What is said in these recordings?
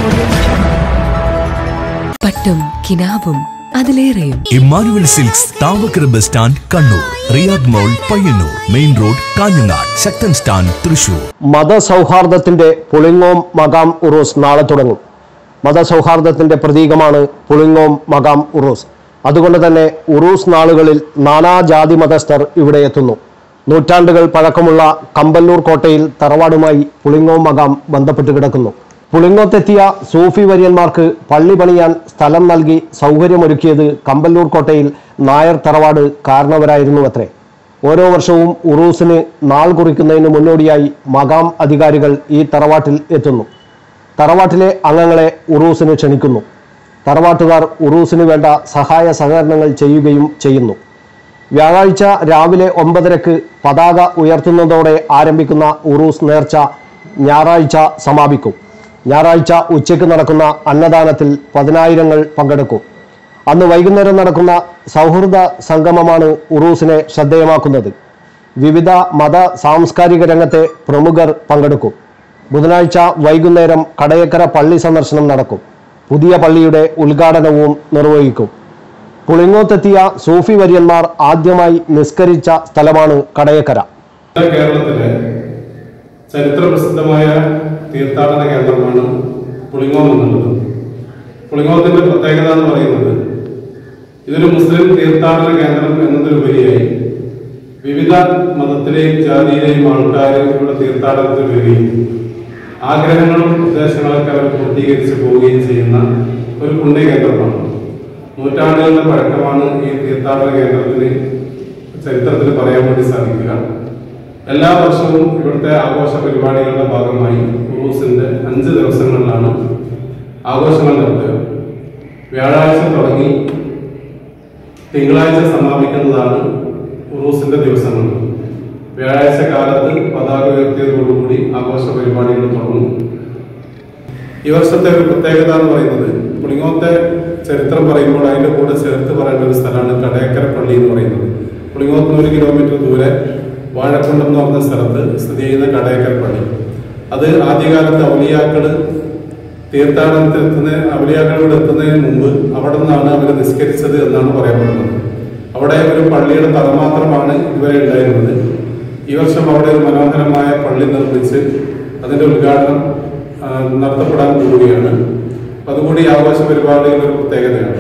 പട്ടും കിനാവും അതിലേറെയും Emmanuel Silks Thavakkara bus stand Kannur Riyadh mall Payyanur main road Kanhangad Sakthan stand Thrissur മതസൗഹാർദ്ദത്തിന്റെ പുളിങ്ങോം മകാം ഉറൂസ് നാളെ തുടങ്ങും മതസൗഹാർദ്ദത്തിന്റെ പ്രതീകമാണ് പുളിങ്ങോം മകാം ഉറൂസ് അതുകൊണ്ട് തന്നെ ഉറൂസ് നാളുകളിൽ നാനാജാതി മതസ്ഥർ ഇവിടെ എത്തുന്നു നൂറ്റാണ്ടുകൾ പഴക്കമുള്ള കമ്പല്ലൂർ കോട്ടയിൽ തറവാടുമായി പുളിങ്ങോം മകാം ബന്ധപ്പെട്ട് കിടക്കുന്നു പുളിങ്ങോത്തെത്തിയ സൂഫി വര്യന്മാർക്ക് പള്ളി പണിയാൻ സ്ഥലം നൽകി സൗകര്യമൊരുക്കിയത് കമ്പല്ലൂർ കോട്ടയിൽ നായർ തറവാട് കാരണവരായിരുന്നു അത്രേ ഓരോ വർഷവും ഉറൂസിന് നാൾ കുറിക്കുന്നതിന് മുന്നോടിയായി മകാം അധികാരികൾ ഈ തറവാട്ടിൽ എത്തുന്നു തറവാട്ടിലെ അംഗങ്ങളെ ഉറൂസിന് ക്ഷണിക്കുന്നു തറവാട്ടുകാർ ഉറൂസിന് വേണ്ട സഹായ സഹകരണങ്ങൾ ചെയ്യുകയും ചെയ്യുന്നു വ്യാഴാഴ്ച രാവിലെ ഒമ്പതരക്ക് പതാക ഉയർത്തുന്നതോടെ ആരംഭിക്കുന്ന ഉറൂസ് നേർച്ച ഞായറാഴ്ച സമാപിക്കും ഞായറാഴ്ച ഉച്ചയ്ക്ക് നടക്കുന്ന അന്നദാനത്തിൽ പതിനായിരങ്ങൾ പങ്കെടുക്കും അന്ന് വൈകുന്നേരം നടക്കുന്ന സൗഹൃദ സംഗമമാണ് ഉറൂസിനെ ശ്രദ്ധേയമാക്കുന്നത് വിവിധ മത സാംസ്കാരിക രംഗത്തെ പ്രമുഖർ പങ്കെടുക്കും ബുധനാഴ്ച വൈകുന്നേരം കടയക്കര പള്ളി സന്ദർശനം നടക്കും പുതിയ പള്ളിയുടെ ഉദ്ഘാടനവും നിർവഹിക്കും പുളിങ്ങോത്തെത്തിയ സൂഫി വര്യന്മാർ ആദ്യമായി നിസ്കരിച്ച സ്ഥലമാണ് കടയക്കര കേരളത്തിലെ ചരിത്രപ്രസിദ്ധമായ തീർത്ഥാടന കേന്ദ്രമാണ് പുളിങ്ങോം എന്നുള്ളത് പുളിങ്ങോത്തിന്റെ പ്രത്യേകത എന്ന് പറയുന്നത് ഇതൊരു മുസ്ലിം തീർത്ഥാടന കേന്ദ്രം എന്നതിലുപരിയായി വിവിധ മതത്തിലെയും ജാതിയിലെയും ആൾക്കാർ ഇവിടെ തീർത്ഥാടനത്തിന് വരികയും ആഗ്രഹങ്ങളും ഉദ്ദേശങ്ങളൊക്കെ അവർ പൂർത്തീകരിച്ച് പോവുകയും ചെയ്യുന്ന ഒരു പുണ്യകേന്ദ്രമാണ് നൂറ്റാണ്ടുകളുടെ പഴക്കമാണ് ഈ തീർത്ഥാടന കേന്ദ്രത്തിന് ചരിത്രത്തിൽ പറയാൻ വേണ്ടി സാധിക്കുക എല്ലാ വർഷവും ഇവിടുത്തെ ആഘോഷ പരിപാടികളുടെ ഭാഗമായി ഉറൂസിന്റെ അഞ്ച് ദിവസങ്ങളിലാണ് ആഘോഷങ്ങൾ നടത്തുക വ്യാഴാഴ്ച തുടങ്ങി തിങ്കളാഴ്ച സമാപിക്കുന്നതാണ് ഉറൂസിന്റെ ദിവസങ്ങൾ വ്യാഴാഴ്ച കാലത്ത് പതാക ഉയർത്തിയതോടുകൂടി ആഘോഷ പരിപാടികൾ തുടങ്ങും ഈ വർഷത്തെ ഒരു പ്രത്യേകത എന്ന് പറയുന്നത് പുളിങ്ങോത്തെ ചരിത്രം പറയുമ്പോൾ അതിന്റെ കൂടെ ചേർത്ത് പറയേണ്ട ഒരു സ്ഥലമാണ് കടയക്കര പള്ളി എന്ന് പറയുന്നത് പുളിങ്ങോത്തിന് ഒരു കിലോമീറ്റർ ദൂരെ വാഴക്കുണ്ടം എന്ന് പറഞ്ഞ സ്ഥലത്ത് സ്ഥിതി ചെയ്യുന്ന കടയക്കര പള്ളി അത് ആദ്യകാലത്ത് ഔലിയാക്കള് തീർത്ഥാടനത്തിൽ എത്തുന്ന ഔലിയാക്കളോട് എത്തുന്നതിന് മുമ്പ് അവിടെ നിന്നാണ് അവർ നിസ്കരിച്ചത് എന്നാണ് പറയപ്പെടുന്നത് അവിടെ ഒരു പള്ളിയുടെ തലമാത്രമാണ് ഇതുവരെ ഉണ്ടായിരുന്നത് ഈ വർഷം അവിടെ ഒരു മനോഹരമായ പള്ളി നിർമ്മിച്ച് അതിന്റെ ഉദ്ഘാടനം ആ, നടത്തപ്പെടാൻ പോവുകയാണ് അപ്പൊ അതുകൂടി ഈ ആഘോഷ പരിപാടികളുടെ ഒരു പ്രത്യേകതയാണ്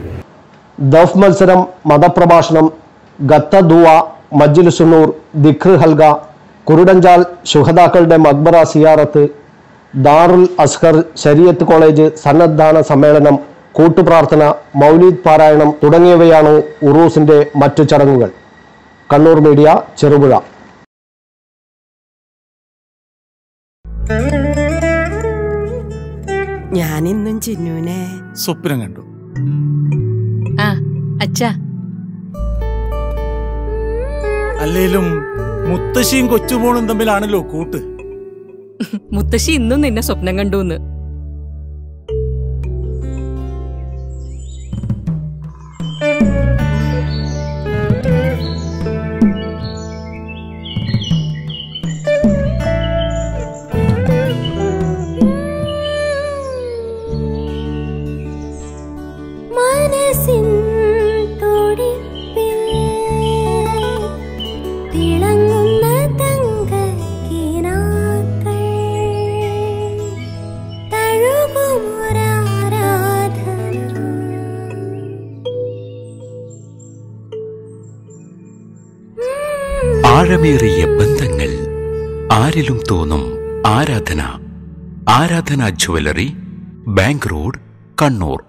ദഫ് മത്സരം മതപ്രഭാഷണം ഗത്ത ദുവ മജ്ലിസുന്നൂർ ദിഖ് ഹൽഗ കുരുടഞ്ചാൽ ശുഹദാക്കളുടെ മക്ബറ സിയാറത്ത് ദാറുൽ അസ്ഹർ ശരീയത്ത് കോളേജ് സന്നദ്ധാന സമ്മേളനം കൂട്ടുപ്രാർത്ഥന മൗലീദ് പാരായണം തുടങ്ങിയവയാണ് ഉറൂസിന്റെ മറ്റു ചടങ്ങുകൾ കണ്ണൂർ മീഡിയ ചെറുപുഴ ഞാനിന്നും ചിന്നുനെ സ്വപ്നം കണ്ടു ആ അച്ഛാ അല്ലേലും മുത്തശ്ശിയും കൊച്ചുമോളും തമ്മിലാണല്ലോ കൂട്ട് മുത്തശ്ശി ഇന്നും നിന്നെ സ്വപ്നം കണ്ടൂന്ന് മനസ്സിൻ തുടിപ്പിൽ തിളങ്ങുന്ന തങ്കക്കിനാക്കൾ തഴുകുമൊരാരാധന ആഴമേറിയ ബന്ധങ്ങൾ ആരിലും തോന്നും ആരാധന ആരാധന ജ്വല്ലറി ബാങ്ക് റോഡ് കണ്ണൂർ